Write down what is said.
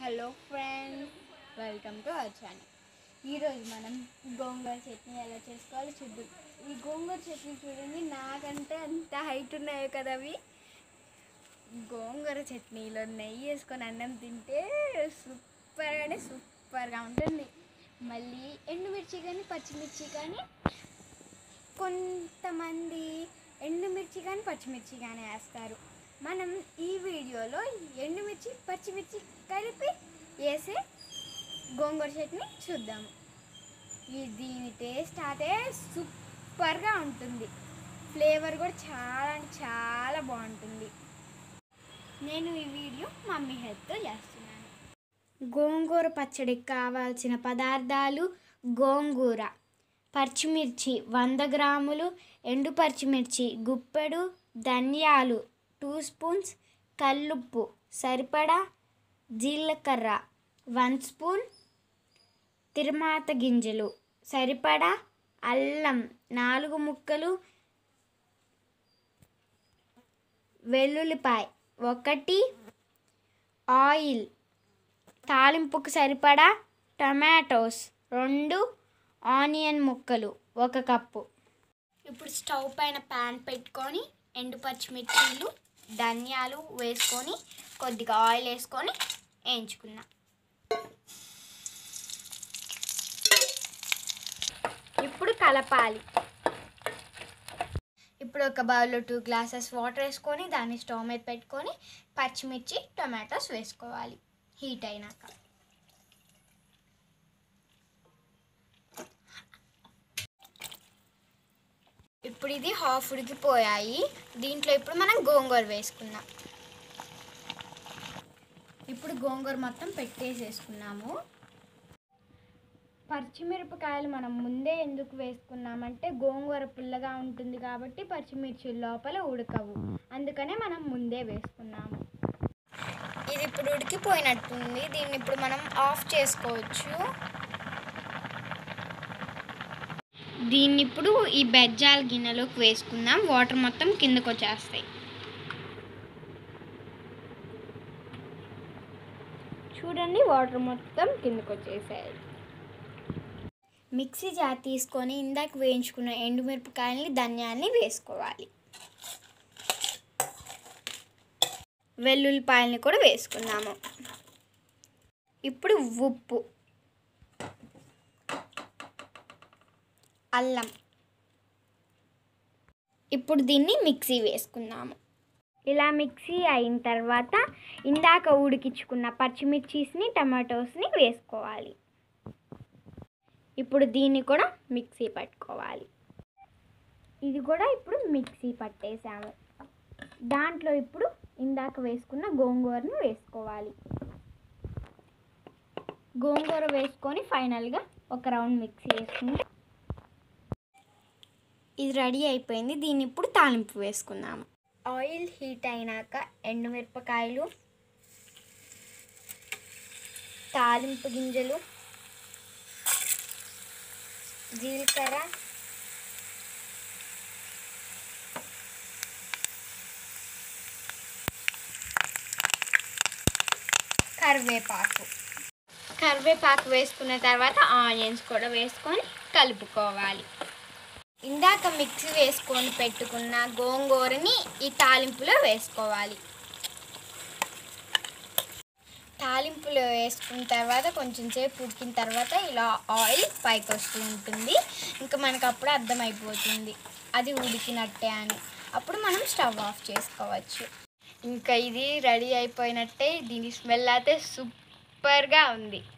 hello friends welcome to our channel ఈరోజు మనం గోంగూర చట్నీ ఎలా చేసుకోవాలో చూద్దాం ఈ గోంగూర చట్నీ చూడండి నాకంటే అంత హైట్ ఉన్నాయో కదా అవి గోంగూర చట్నీలో నెయ్యి వేసుకొని అన్నం తింటే సూపర్ అంటే సూపర్గా ఉంటుంది మళ్ళీ ఎండుమిర్చి కానీ పచ్చిమిర్చి కానీ కొంతమంది ఎండుమిర్చి కానీ పచ్చిమిర్చి కానీ వేస్తారు మనం ఈ వీడియోలో ఎండుమిర్చి పచ్చిమిర్చి కలిపి వేసే గోంగూర చట్నీ చూద్దాము ఈ దీని టేస్ట్ అదే సూపర్గా ఉంటుంది ఫ్లేవర్ కూడా చాలా అంటే చాలా బాగుంటుంది నేను ఈ వీడియో మమ్మీ హెల్ప్తో చేస్తున్నాను గోంగూర పచ్చడికి కావాల్సిన పదార్థాలు గోంగూర పచ్చిమిర్చి వంద గ్రాములు ఎండు పచ్చిమిర్చి గుప్పెడు ధనియాలు టూ స్పూన్స్ కల్లుప్పు సరిపడా జీలకర్ర వన్ స్పూన్ తిరుమాత గింజలు సరిపడా అల్లం నాలుగు ముక్కలు వెల్లుల్లిపాయ ఒకటి ఆయిల్ తాలింపుకు సరిపడా టమాటోస్ రెండు ఆనియన్ ముక్కలు ఒక కప్పు ఇప్పుడు స్టవ్ పైన ప్యాన్ పెట్టుకొని ఎండు పచ్చిమిర్చీలు ధనియాలు వేసుకొని కొద్దిగా ఆయిల్ వేసుకొని వేయించుకున్నాం ఇప్పుడు కలపాలి ఇప్పుడు ఒక బౌల్లో టూ గ్లాసెస్ వాటర్ వేసుకొని దాన్ని స్టవ్ మీద పెట్టుకొని పచ్చిమిర్చి టొమాటోస్ వేసుకోవాలి హీట్ అయినాక ఇప్పుడు ఇది హాఫ్ ఉడికిపోయాయి దీంట్లో ఇప్పుడు మనం గోంగూర వేసుకుందాం ఇప్పుడు గోంగూర మొత్తం పెట్టేసేసుకున్నాము పచ్చిమిరపకాయలు మనం ముందే ఎందుకు వేసుకున్నామంటే గోంగూర పుల్లగా ఉంటుంది కాబట్టి పచ్చిమిర్చి లోపల ఉడకవు అందుకనే మనం ముందే వేసుకున్నాము ఇది ఇప్పుడు ఉడికిపోయినట్టుంది దీన్ని ఇప్పుడు మనం ఆఫ్ చేసుకోవచ్చు దీన్ని ఇప్పుడు ఈ బెజ్జాల గిన్నెలోకి వేసుకుందాం వాటర్ మొత్తం కిందకు వచ్చేస్తాయి చూడండి వాటర్ మొత్తం కిందకు వచ్చేసాయి మిక్సీ జార్ తీసుకొని ఇందాక వేయించుకున్న ఎండుమిరపకాయలని ధనియాన్ని వేసుకోవాలి వెల్లుల్లిపాయలని కూడా వేసుకున్నాము ఇప్పుడు ఉప్పు అల్లం ఇప్పుడు దీన్ని మిక్సీ వేసుకుందాము ఇలా మిక్సీ అయిన తర్వాత ఇందాక ఉడికించుకున్న పచ్చిమిర్చీస్ని టమాటోస్ని వేసుకోవాలి ఇప్పుడు దీన్ని కూడా మిక్సీ పట్టుకోవాలి ఇది కూడా ఇప్పుడు మిక్సీ పట్టేసాము దాంట్లో ఇప్పుడు ఇందాక వేసుకున్న గోంగూరను వేసుకోవాలి గోంగూర వేసుకొని ఫైనల్గా ఒక రౌండ్ మిక్సీ వేసుకుంటే ఇది రెడీ అయిపోయింది దీన్ని ఇప్పుడు తాలింపు వేసుకుందాము ఆయిల్ హీట్ అయినాక ఎండుమిరపకాయలు తాలింపు గింజలు జీలకర్ర కరివేపాకు కరివేపాకు వేసుకున్న తర్వాత ఆనియన్స్ కూడా వేసుకొని కలుపుకోవాలి ఇందాక మిక్సీ వేసుకొని పెట్టుకున్న గోంగూరని ఈ తాలింపులో వేసుకోవాలి తాలింపులో వేసుకున్న తర్వాత కొంచెం సేపు ఉడికిన తర్వాత ఇలా ఆయిల్ పైకి వస్తూ ఉంటుంది ఇంకా మనకు అప్పుడు అర్థమైపోతుంది అది ఉడికినట్టే అని అప్పుడు మనం స్టవ్ ఆఫ్ చేసుకోవచ్చు ఇంకా ఇది రెడీ అయిపోయినట్టే దీని స్మెల్ అయితే సూపర్గా ఉంది